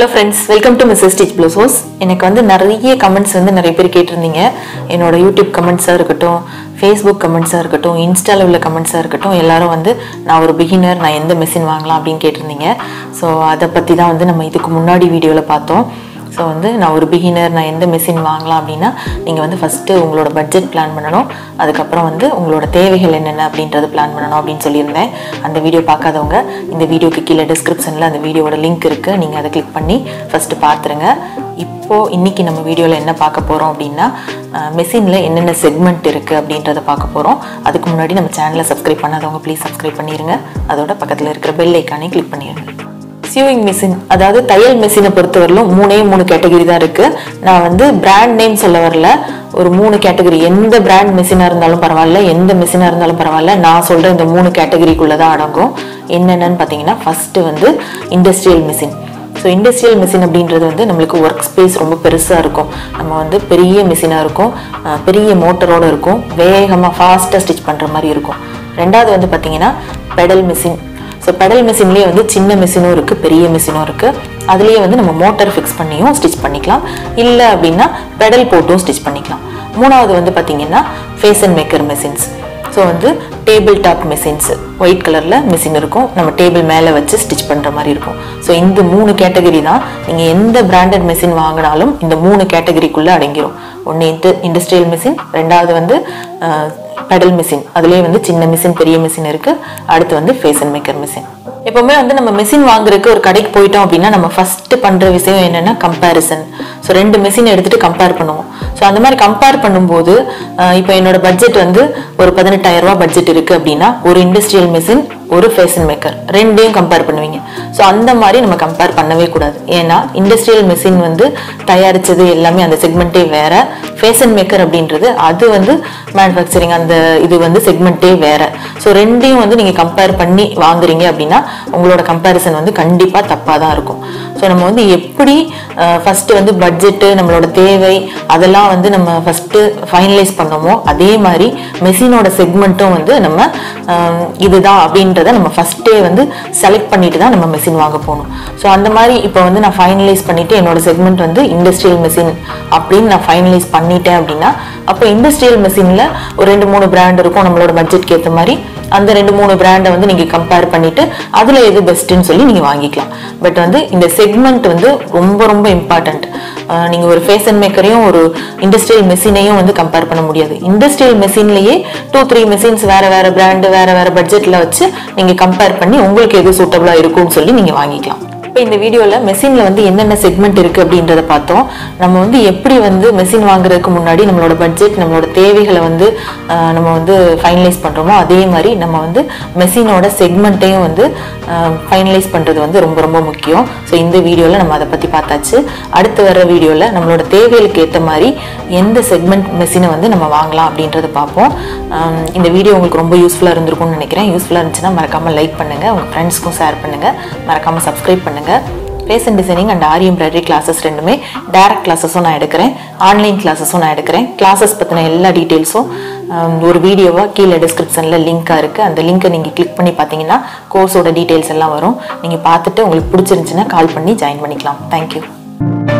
hello friends welcome to Mrs stitch blue house எனக்கு வந்து நிறைய கமெண்ட்ஸ் வந்து நிறைய பேர் கேட்டிருந்தீங்க என்னோட யூடியூப் கமெண்ட்ஸாக இருக்கட்டும் ஃபேஸ்புக் கமெண்ட்ஸாக இருக்கட்டும் இன்ஸ்டாவில் உள்ள கமெண்ட்ஸாக இருக்கட்டும் எல்லாரும் வந்து நான் ஒரு பிகினர் நான் எந்த மெஷின் வாங்கலாம் அப்படின்னு கேட்டிருந்தீங்க ஸோ அதை பற்றி தான் வந்து நம்ம இதுக்கு முன்னாடி வீடியோவில் பார்த்தோம் ஸோ வந்து நான் ஒரு பிகினர் நான் எந்த மெஷின் வாங்கலாம் அப்படின்னா நீங்கள் வந்து ஃபஸ்ட்டு உங்களோட பட்ஜெட் பிளான் பண்ணணும் அதுக்கப்புறம் வந்து உங்களோட தேவைகள் என்னென்ன அப்படின்றது பிளான் பண்ணணும் அப்படின்னு சொல்லியிருந்தேன் அந்த வீடியோ பார்க்காதவங்க இந்த வீடியோக்கு கீழே டிஸ்கிரிப்ஷனில் அந்த வீடியோட லிங்க் இருக்குது நீங்கள் அதை கிளிக் பண்ணி ஃபஸ்ட்டு பார்த்துருங்க இப்போது இன்றைக்கி நம்ம வீடியோவில் என்ன பார்க்க போகிறோம் அப்படின்னா மெஷினில் என்னென்ன செக்மெண்ட் இருக்குது அப்படின்றத பார்க்க போகிறோம் அதுக்கு முன்னாடி நம்ம சேனலை சப்ஸ்கிரைப் பண்ணாதவங்க ப்ளீஸ் சப்ஸ்கிரைப் பண்ணிடுங்க அதோட பக்கத்தில் இருக்கிற பெல் ஐக்கானே கிளிக் பண்ணிடுங்க சியூவிங் மிஷின் அதாவது தையல் மிஷினை பொறுத்தவரையிலும் மூணே மூணு கேட்டகரி தான் இருக்கு நான் வந்து பிராண்ட் நேம் சொல்ல வரல ஒரு மூணு கேட்டகரி எந்த பிராண்ட் மிஷினாக இருந்தாலும் பரவாயில்ல எந்த மிஷினாக இருந்தாலும் பரவாயில்ல நான் சொல்ற இந்த மூணு கேட்டகரிக்குள்ளே தான் அடங்கும் என்னென்னு பார்த்தீங்கன்னா ஃபர்ஸ்ட் வந்து industrial machine so industrial machine அப்படின்றது வந்து நம்மளுக்கு ஒர்க் ஸ்பேஸ் ரொம்ப பெருசாக இருக்கும் நம்ம வந்து பெரிய மிஷினாக இருக்கும் அஹ் பெரிய மோட்டரோடு இருக்கும் வேகமாக ஃபாஸ்ட்டாக ஸ்டிச் பண்ணுற மாதிரி இருக்கும் ரெண்டாவது வந்து பார்த்தீங்கன்னா பெடல் மிஷின் ஸோ பெடல் மிஷின்லேயே வந்து சின்ன மிஷினும் இருக்குது பெரிய மிஷினும் இருக்குது அதுலேயே வந்து நம்ம மோட்டர் ஃபிக்ஸ் பண்ணியும் ஸ்டிச் பண்ணிக்கலாம் இல்லை அப்படின்னா பெடல் போட்டும் ஸ்டிச் பண்ணிக்கலாம் மூணாவது வந்து பார்த்தீங்கன்னா ஃபேஷன் மேக்கர் மிஷின்ஸ் ஸோ வந்து டேபிள் டாப் மிஷின்ஸ் ஒயிட் கலரில் மிஷின் இருக்கும் நம்ம டேபிள் மேலே வச்சு ஸ்டிச் பண்ணுற மாதிரி இருக்கும் ஸோ இந்த மூணு கேட்டகரி தான் நீங்கள் எந்த பிராண்டட் மிஷின் வாங்கினாலும் இந்த மூணு கேட்டகரிக்குள்ளே அடங்கிரும் ஒன்று இண்டு இண்டஸ்ட்ரியல் மிஷின் ரெண்டாவது வந்து பெடல் மிஷின் அதுலேயே வந்து சின்ன மிஷின் பெரிய மிஷின் இருக்குது அடுத்து வந்து ஃபேஷன் மேக்கர் மிஷின் எப்பவுமே வந்து நம்ம மிஷின் வாங்குறதுக்கு ஒரு கடைக்கு போயிட்டோம் அப்படின்னா நம்ம ஃபர்ஸ்ட் பண்ற விஷயம் என்னன்னா கம்பேரிசன் ஸோ ரெண்டு மிஷின் எடுத்துட்டு கம்பேர் பண்ணுவோம் ஸோ அந்த மாதிரி கம்பேர் பண்ணும்போது அஹ், இப்போ என்னோட பட்ஜெட் வந்து ஒரு பதினெட்டாயிரம் ரூபாய் பட்ஜெட் இருக்கு அப்படின்னா ஒரு இண்டஸ்ட்ரியல் மிஷின் ஒரு ஃபேஷன் மேக்கர் ரெண்டையும் கம்பேர் பண்ணுவீங்க ஸோ அந்த மாதிரி நம்ம கம்பேர் பண்ணவே கூடாது ஏன்னா இண்டஸ்ட்ரியல் மிஷின் வந்து தயாரிச்சது எல்லாமே அந்த செக்மெண்ட்டே வேற ஃபேஷன் மேக்கர் அப்படின்றது அது வந்து மேனுஃபேக்சரிங் அந்த இது வந்து செக்மெண்ட்டே வேற ஸோ ரெண்டையும் வந்து நீங்க கம்பேர் பண்ணி வாங்குறீங்க அப்படின்னா உங்களோட கம்பேரிசன் வந்து கண்டிப்பா தப்பா தான் இருக்கும் ஸோ நம்ம வந்து எப்படி ஃபர்ஸ்ட் வந்து பட்ஜெட்டு நம்மளோட தேவை அதெல்லாம் வந்து நம்ம ஃபர்ஸ்ட் ஃபைனலைஸ் பண்ணோமோ அதே மாதிரி மெஷினோட செக்மெண்ட்டும் வந்து நம்ம அஹ், இதுதான் அப்படின்றத நம்ம ஃபர்ஸ்டே வந்து செலக்ட் பண்ணிட்டு தான் நம்ம மெஷின் வாங்க போகணும் ஸோ அந்த மாதிரி இப்போ வந்து நான் ஃபைனலைஸ் பண்ணிட்டு என்னோட செக்மெண்ட் வந்து இண்டஸ்ட்ரியல் மெஷின் அப்படின்னு நான் ஃபைனலைஸ் பண்ணிட்டேன் அப்படின்னா அப்போ இண்டஸ்ட்ரியல் மெஷினில் ஒரு ரெண்டு மூணு பிராண்ட் இருக்கும் நம்மளோட பட்ஜெட்க்கு ஏற்ற மாதிரி அந்த ரெண்டு மூணு பிராண்டை வந்து நீங்கள் கம்பேர் பண்ணிட்டு அதில் எது பெஸ்ட்டுன்னு சொல்லி நீங்கள் வாங்கிக்கலாம் பட் வந்து இந்த செக்மெண்ட் வந்து ரொம்ப ரொம்ப இம்பார்ட்டண்ட் நீங்கள் ஒரு ஃபேஷன் மேக்கரையும் ஒரு இண்டஸ்ட்ரியல் மெஷினையும் வந்து கம்பேர் பண்ண முடியாது இண்டஸ்ட்ரியல் மெஷின்லேயே டூ த்ரீ மெஷின்ஸ் வேற வேற பிராண்டு வேற வேற பட்ஜெட்டில் வச்சு நீங்கள் கம்பேர் பண்ணி உங்களுக்கு எது சூட்டபுளாக இருக்கும்னு சொல்லி நீங்கள் வாங்கிக்கலாம் இப்போ இந்த வீடியோவில் மெஷினில் வந்து என்னென்ன செக்மெண்ட் இருக்குது அப்படின்றத பார்த்தோம் நம்ம வந்து எப்படி வந்து மெஷின் வாங்குறதுக்கு முன்னாடி நம்மளோட பட்ஜெட் நம்மளோட தேவைகளை வந்து ஆஹ், நம்ம வந்து ஃபைனலைஸ் பண்ணுறோமோ அதே மாதிரி நம்ம வந்து மெஷினோட செக்மெண்ட்டையும் வந்து ஃபைனலைஸ் பண்ணுறது வந்து ரொம்ப ரொம்ப முக்கியம் ஸோ இந்த வீடியோவில் நம்ம அதை பற்றி பார்த்தாச்சு அடுத்து வர வீடியோவில் நம்மளோட தேவைகளுக்கு ஏற்ற மாதிரி எந்த செக்மெண்ட் மெஷினை வந்து நம்ம வாங்கலாம் அப்படின்றத பார்ப்போம் ஆம், இந்த வீடியோ உங்களுக்கு ரொம்ப யூஸ்ஃபுல்லாக இருந்திருக்கும்னு நினைக்கிறேன் யூஸ்ஃபுல்லாக இருந்துச்சுன்னா மறக்காமல் லைக் பண்ணுங்கள் உங்கள் ஃப்ரெண்ட்ஸ்க்கும் ஷேர் பண்ணுங்கள் மறக்காமல் சப்ஸ்கிரைப் பண்ணுங்கள் fashion designing and aari embroidery classes ரெண்டுமே டேரக்ட் கிளாஸஸும் நான் எடுக்கிறேன் ஆன்லைன் கிளாஸஸும் நான் எடுக்கிறேன் கிளாஸஸ் பற்றின எல்லா டீட்டெயில்ஸும் ஒரு வீடியோவாக கீழே டிஸ்கிரிப்ஷனில் லிங்காக இருக்குது அந்த லிங்க்கை நீங்கள் கிளிக் பண்ணி பார்த்தீங்கன்னா கோர்ஸோட டீட்டெயில்ஸ் எல்லாம் வரும் நீங்கள் பார்த்துட்டு உங்களுக்கு பிடிச்சிருந்துச்சுன்னா கால் பண்ணி ஜாயின் பண்ணிக்கலாம் தேங்க்யூ